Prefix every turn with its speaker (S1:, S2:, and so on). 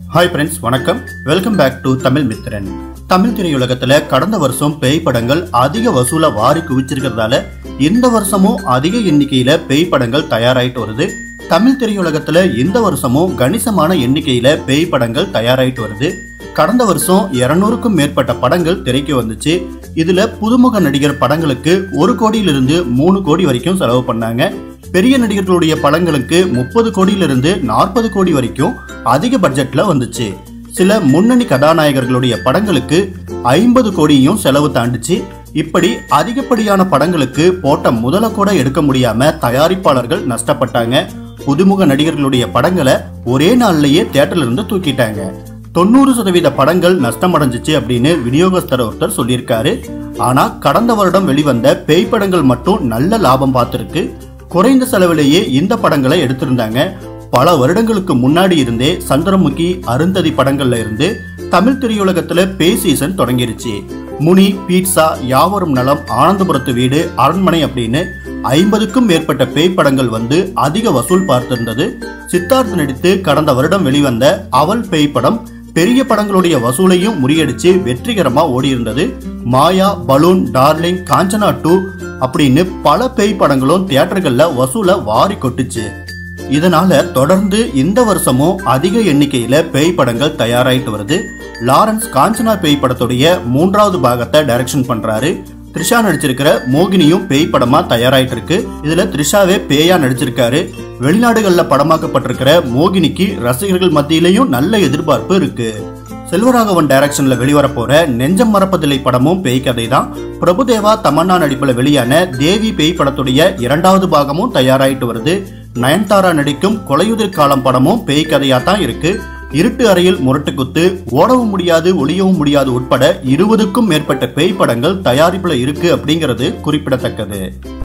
S1: hi friends வணக்கம் welcome back to Tamil Mithiran Tamil திரையுலகத்துல கடந்த வருஷம் பேய் படங்கள் அதிக வசூல வாரி குவிச்சிருக்கிறதால இந்த வருஷமும் அதிக எண்ணிக்கையில பேய் படங்கள் தயாராயிட்டு வருது தமிழ் திரையுலகத்துல இந்த வருஷமும் கணிசமான எண்ணிக்கையில பேய் படங்கள் தயாராயிட்டு வருது கடந்த வருஷம் இருநூறுக்கும் மேற்பட்ட படங்கள் திரைக்கு வந்துச்சு இதுல புதுமுக நடிகர் படங்களுக்கு ஒரு கோடியிலிருந்து மூணு கோடி வரைக்கும் செலவு பண்ணாங்க பெரிய நடிகர்களுடைய படங்களுக்கு முப்பது கோடியிலிருந்து நாற்பது கோடி வரைக்கும் அதிக பட்ஜெட்ல வந்துச்சு சில முன்னணி கதாநாயகர்களுடைய படங்களுக்கு ஐம்பது கோடியும் செலவு தாண்டுச்சு இப்படி அதிகப்படியான படங்களுக்கு போட்ட முதல கூட எடுக்க முடியாம தயாரிப்பாளர்கள் நஷ்டப்பட்டாங்க புதுமுக நடிகர்களுடைய படங்களை ஒரே நாள்லயே தியேட்டர்ல இருந்து தூக்கிட்டாங்க தொண்ணூறு சதவீத படங்கள் நஷ்டமடைஞ்சிச்சு அப்படின்னு விநியோகஸ்தர் ஒருத்தர் சொல்லியிருக்காரு ஆனா கடந்த வருடம் வெளிவந்த பேய் படங்கள் மட்டும் நல்ல லாபம் பார்த்திருக்கு குறைந்த செலவிலேயே இந்த படங்களை எடுத்திருந்தாங்க பல வருடங்களுக்கு முன்னாடி இருந்தே சந்திரமுகி அருந்ததி படங்கள்ல இருந்து தமிழ் திரையுலகத்துல பேய் சீசன் தொடங்கிருச்சு முனி பீட்சா யாவரும் நலம் ஆனந்தபுரத்து வீடு அரண்மனை அப்படின்னு ஐம்பதுக்கும் மேற்பட்ட பேய் படங்கள் வந்து அதிக வசூல் பார்த்திருந்தது சித்தார்த் நடித்து கடந்த வருடம் வெளிவந்த அவள் பேய் படம் பெரிய படங்களுடைய வசூலையும் முறியடிச்சு வெற்றிகரமா ஓடி இருந்தது Maya balloon darling Kanchana two அப்படின்னு பல பேய் படங்களும் தியேட்டர்கள்ல வசூலை வாரி கொட்டுச்சு இதனால தொடர்ந்து இந்த வருஷமும் அதிக எண்ணிக்கையில பேய் படங்கள் தயாராயிட்டு வருது லாரன்ஸ் காஞ்சனா பேய் படத்துடைய மூன்றாவது பாகத்தை டைரக்ஷன் பண்றாரு த்ரிஷா நடிச்சிருக்கிற மோகினியும் பேய் படமா தயாராயிட்டு இருக்கு இதுல த்ரிஷாவே பேயா நடிச்சிருக்காரு வெளிநாடுகள்ல படமாக்கப்பட்டிருக்கிற மோகினிக்கு ரசிகர்கள் மத்தியிலையும் நல்ல எதிர்பார்ப்பு இருக்கு செல்வராகவன் டைரக்ஷன்ல வெளிவர போற நெஞ்சம் மறப்பதில்லை படமும் பேய் கதை தான் பிரபுதேவா தமன்னா நடிப்புல வெளியான தேவி பேய் படத்துடைய இரண்டாவது பாகமும் தயாராயிட்டு வருது நயன்தாரா நடிக்கும் கொலையுதிர் காலம் படமும் பேய் கதையா தான் இருக்கு இருட்டு அறையில் முரட்டு குத்து ஓடவும் முடியாது ஒளியவும் முடியாது உட்பட இருபதுக்கும் மேற்பட்ட பேய் படங்கள் தயாரிப்புல இருக்கு அப்படிங்கிறது குறிப்பிடத்தக்கது